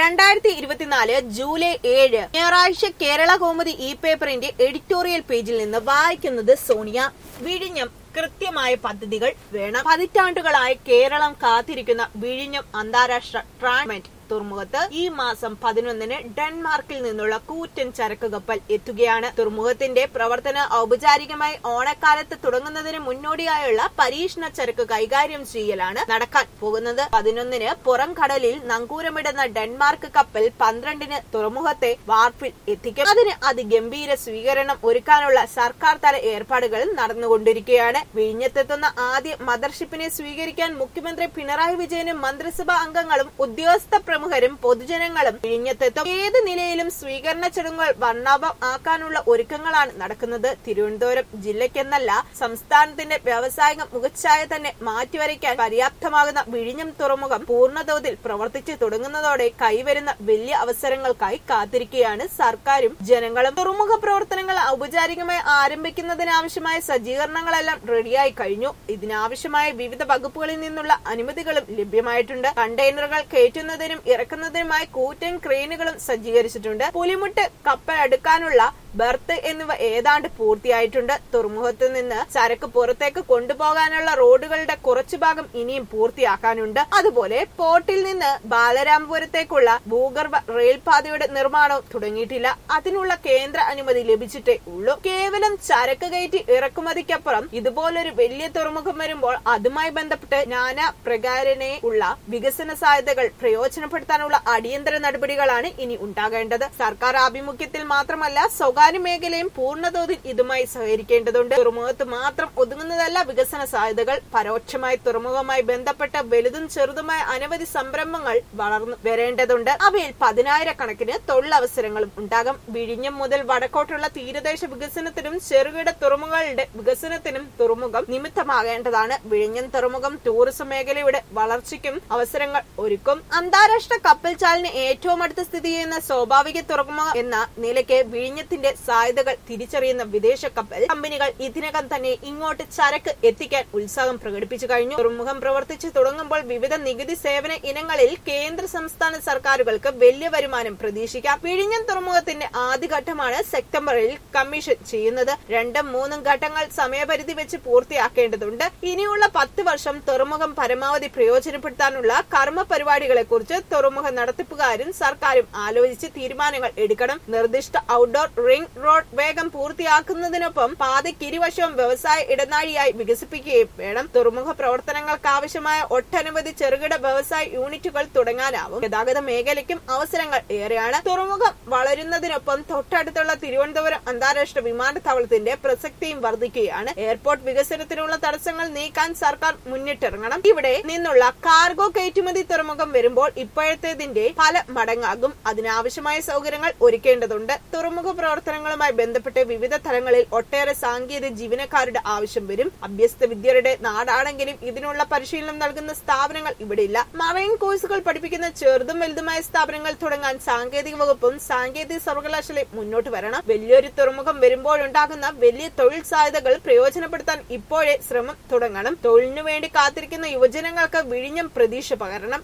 രണ്ടായിരത്തി ഇരുപത്തിനാല് ജൂലൈ ഏഴ് ഞായറാഴ്ച കേരള കോമുദി ഇ പേപ്പറിന്റെ എഡിറ്റോറിയൽ പേജിൽ നിന്ന് വായിക്കുന്നത് സോണിയ വിഴിഞ്ഞം കൃത്യമായ പദ്ധതികൾ വേണം പതിറ്റാണ്ടുകളായി കേരളം കാത്തിരിക്കുന്ന വിഴിഞ്ഞം അന്താരാഷ്ട്ര ട്രാൻമെന്റ് തുറമുഖത്ത് ഈ മാസം പതിനൊന്നിന് ഡെൻമാർക്കിൽ നിന്നുള്ള കൂറ്റൻ ചരക്ക് കപ്പൽ എത്തുകയാണ് തുറമുഖത്തിന്റെ പ്രവർത്തനം ഔപചാരികമായി ഓണക്കാലത്ത് തുടങ്ങുന്നതിന് മുന്നോടിയായുള്ള പരീക്ഷണ ചരക്ക് കൈകാര്യം ചെയ്യലാണ് നടക്കാൻ പോകുന്നത് പതിനൊന്നിന് പുറം കടലിൽ നങ്കൂരമിടുന്ന ഡെൻമാർക്ക് കപ്പൽ പന്ത്രണ്ടിന് തുറമുഖത്തെ വാർപ്പിൽ എത്തിക്കും അതിന് അതിഗംഭീര സ്വീകരണം ഒരുക്കാനുള്ള സർക്കാർ തല ഏർപ്പാടുകൾ നടന്നുകൊണ്ടിരിക്കുകയാണ് വിഴിഞ്ഞത്തെത്തുന്ന ആദ്യ മദർഷിപ്പിനെ സ്വീകരിക്കാൻ മുഖ്യമന്ത്രി പിണറായി വിജയനും മന്ത്രിസഭാ അംഗങ്ങളും ഉദ്യോഗസ്ഥ പ്രമുഖരും പൊതുജനങ്ങളും വിഴിഞ്ഞത്തെത്തും ഏത് നിലയിലും സ്വീകരണ ചടങ്ങുകൾ വർണ്ണാഭം ആക്കാനുള്ള ഒരുക്കങ്ങളാണ് നടക്കുന്നത് തിരുവനന്തപുരം ജില്ലയ്ക്കെന്നല്ല സംസ്ഥാനത്തിന്റെ വ്യാവസായിക മുഖച്ഛായ തന്നെ മാറ്റിവരയ്ക്കാൻ പര്യാപ്തമാകുന്ന വിഴിഞ്ഞം തുറമുഖം പൂർണ്ണതോതിൽ പ്രവർത്തിച്ചു തുടങ്ങുന്നതോടെ കൈവരുന്ന വലിയ അവസരങ്ങൾക്കായി കാത്തിരിക്കുകയാണ് സർക്കാരും ജനങ്ങളും തുറമുഖ പ്രവർത്തനങ്ങൾ ഔപചാരികമായി ആരംഭിക്കുന്നതിനാവശ്യമായ സജ്ജീകരണങ്ങളെല്ലാം റെഡിയായി കഴിഞ്ഞു ഇതിനാവശ്യമായ വിവിധ വകുപ്പുകളിൽ നിന്നുള്ള അനുമതികളും ലഭ്യമായിട്ടുണ്ട് കണ്ടെയ്നറുകൾ കയറ്റുന്നതിനും ഇറക്കുന്നതിനുമായി കൂറ്റൻ ക്രെയിനുകളും സജ്ജീകരിച്ചിട്ടുണ്ട് പുലിമുട്ട് കപ്പൽ അടുക്കാനുള്ള ബർത്ത് എന്നിവ ഏതാണ്ട് പൂർത്തിയായിട്ടുണ്ട് തുറമുഖത്ത് നിന്ന് ചരക്ക് പുറത്തേക്ക് കൊണ്ടുപോകാനുള്ള റോഡുകളുടെ കുറച്ചു ഭാഗം ഇനിയും പൂർത്തിയാക്കാനുണ്ട് അതുപോലെ പോർട്ടിൽ നിന്ന് ബാലരാമപുരത്തേക്കുള്ള ഭൂഗർഭ റെയിൽപാതയുടെ നിർമ്മാണവും തുടങ്ങിയിട്ടില്ല അതിനുള്ള കേന്ദ്ര അനുമതി ലഭിച്ചിട്ടേ ഉള്ളൂ കേവലം ചരക്ക് കയറ്റി ഇറക്കുമതിക്കപ്പുറം ഇതുപോലൊരു വലിയ തുറമുഖം വരുമ്പോൾ അതുമായി ബന്ധപ്പെട്ട് നാനാ പ്രകാരനെ ഉള്ള വികസന സാധ്യതകൾ പ്രയോജനപ്പെടുത്താനുള്ള അടിയന്തര നടപടികളാണ് ഇനി ഉണ്ടാകേണ്ടത് സർക്കാർ ആഭിമുഖ്യത്തിൽ മാത്രമല്ല സ്വകാര്യ മേഖലയും പൂർണ്ണതോതിൽ ഇതുമായി സഹകരിക്കേണ്ടതുണ്ട് തുറമുഖത്ത് മാത്രം ഒതുങ്ങുന്നതല്ല വികസന സാധ്യതകൾ പരോക്ഷമായി തുറമുഖവുമായി ബന്ധപ്പെട്ട വലുതും ചെറുതുമായ അനവധി സംരംഭങ്ങൾ വളർന്നു വരേണ്ടതുണ്ട് അവയിൽ പതിനായിരക്കണക്കിന് തൊഴിലവസരങ്ങളും ഉണ്ടാകും വിഴിഞ്ഞം മുതൽ വടക്കോട്ടുള്ള തീരദേശ വികസനത്തിനും ചെറുകിട തുറമുഖങ്ങളുടെ വികസനത്തിനും തുറമുഖം നിമിത്തമാകേണ്ടതാണ് വിഴിഞ്ഞം തുറമുഖം ടൂറിസം മേഖലയുടെ വളർച്ചയ്ക്കും അവസരങ്ങൾ ഒരുക്കും അന്താരാഷ്ട്ര കപ്പൽ ചാലിന് ഏറ്റവും അടുത്ത് സ്ഥിതി ചെയ്യുന്ന സ്വാഭാവിക തുറമുഖം എന്ന നിലയ്ക്ക് വിഴിഞ്ഞത്തിന്റെ സാധ്യതകൾ തിരിച്ചറിയുന്ന വിദേശ കപ്പൽ കമ്പനികൾ ഇതിനകം തന്നെ ഇങ്ങോട്ട് ചരക്ക് എത്തിക്കാൻ ഉത്സാഹം പ്രകടിപ്പിച്ചു കഴിഞ്ഞു തുറമുഖം പ്രവർത്തിച്ചു തുടങ്ങുമ്പോൾ വിവിധ നികുതി സേവന ഇനങ്ങളിൽ കേന്ദ്ര സംസ്ഥാന സർക്കാരുകൾക്ക് വലിയ വരുമാനം പ്രതീക്ഷിക്കാം വിഴിഞ്ഞം തുറമുഖത്തിന്റെ ആദ്യഘട്ടമാണ് സെപ്റ്റംബറിൽ കമ്മീഷൻ ചെയ്യുന്നത് രണ്ടും മൂന്നും ഘട്ടങ്ങൾ സമയപരിധി വെച്ച് പൂർത്തിയാക്കേണ്ടതുണ്ട് ഇനിയുള്ള പത്ത് വർഷം തുറമുഖം പരമാവധി പ്രയോജനപ്പെടുത്താനുള്ള കർമ്മ പരിപാടികളെ കുറിച്ച് തുറമുഖ നടത്തിപ്പുകാരും സർക്കാരും ആലോചിച്ച് തീരുമാനങ്ങൾ എടുക്കണം നിർദ്ദിഷ്ട ഔട്ട്ഡോർ റിംഗ് റോഡ് വേഗം പൂർത്തിയാക്കുന്നതിനൊപ്പം പാതയ്ക്കിരുവശവും വ്യവസായ ഇടനാഴിയായി വികസിപ്പിക്കുകയും വേണം തുറമുഖ പ്രവർത്തനങ്ങൾക്ക് ആവശ്യമായ ഒട്ടനവധി ചെറുകിട വ്യവസായ യൂണിറ്റുകൾ തുടങ്ങാനാവും ഗതാഗത മേഖലയ്ക്കും അവസരങ്ങൾ ഏറെയാണ് തുറമുഖം വളരുന്നതിനൊപ്പം തൊട്ടടുത്തുള്ള തിരുവനന്തപുരം അന്താരാഷ്ട്ര വിമാനത്താവളത്തിന്റെ പ്രസക്തിയും വർദ്ധിക്കുകയാണ് എയർപോർട്ട് വികസനത്തിനുള്ള തടസ്സങ്ങൾ നീക്കാൻ സർക്കാർ മുന്നിട്ടിറങ്ങണം ഇവിടെ നിന്നുള്ള കാർഗോ കയറ്റുമതി തുറമുഖം വരുമ്പോൾ ഇപ്പോഴത്തേതിന്റെ പല മടങ്ങാകും അതിനാവശ്യമായ സൗകര്യങ്ങൾ ഒരുക്കേണ്ടതുണ്ട് തുറമുഖ പ്രവർത്തനങ്ങളുമായി ബന്ധപ്പെട്ട് വിവിധ തലങ്ങളിൽ ഒട്ടേറെ സാങ്കേതിക ജീവനക്കാരുടെ ആവശ്യം വരും അഭ്യസ്ത വിദ്യരുടെ നാടാണെങ്കിലും ഇതിനുള്ള പരിശീലനം നൽകുന്ന സ്ഥാപനങ്ങൾ ഇവിടെയില്ല മറൈൻ കോഴ്സുകൾ പഠിപ്പിക്കുന്ന ചെറുതും വലുതുമായ സ്ഥാപനങ്ങൾ തുടങ്ങാൻ സാങ്കേതിക വകുപ്പും സാങ്കേതിക സർവകലാശാലയും മുന്നോട്ട് വരണം വലിയൊരു തുറമുഖം വരുമ്പോഴുണ്ടാകുന്ന വലിയ തൊഴിൽ സാധ്യതകൾ പ്രയോജനപ്പെടുത്താൻ ഇപ്പോഴേ ശ്രമം തുടങ്ങണം തൊഴിലിനു വേണ്ടി കാത്തിരിക്കുന്ന യുവജനങ്ങൾക്ക് വിഴിഞ്ഞം പ്രതീക്ഷ പകരണം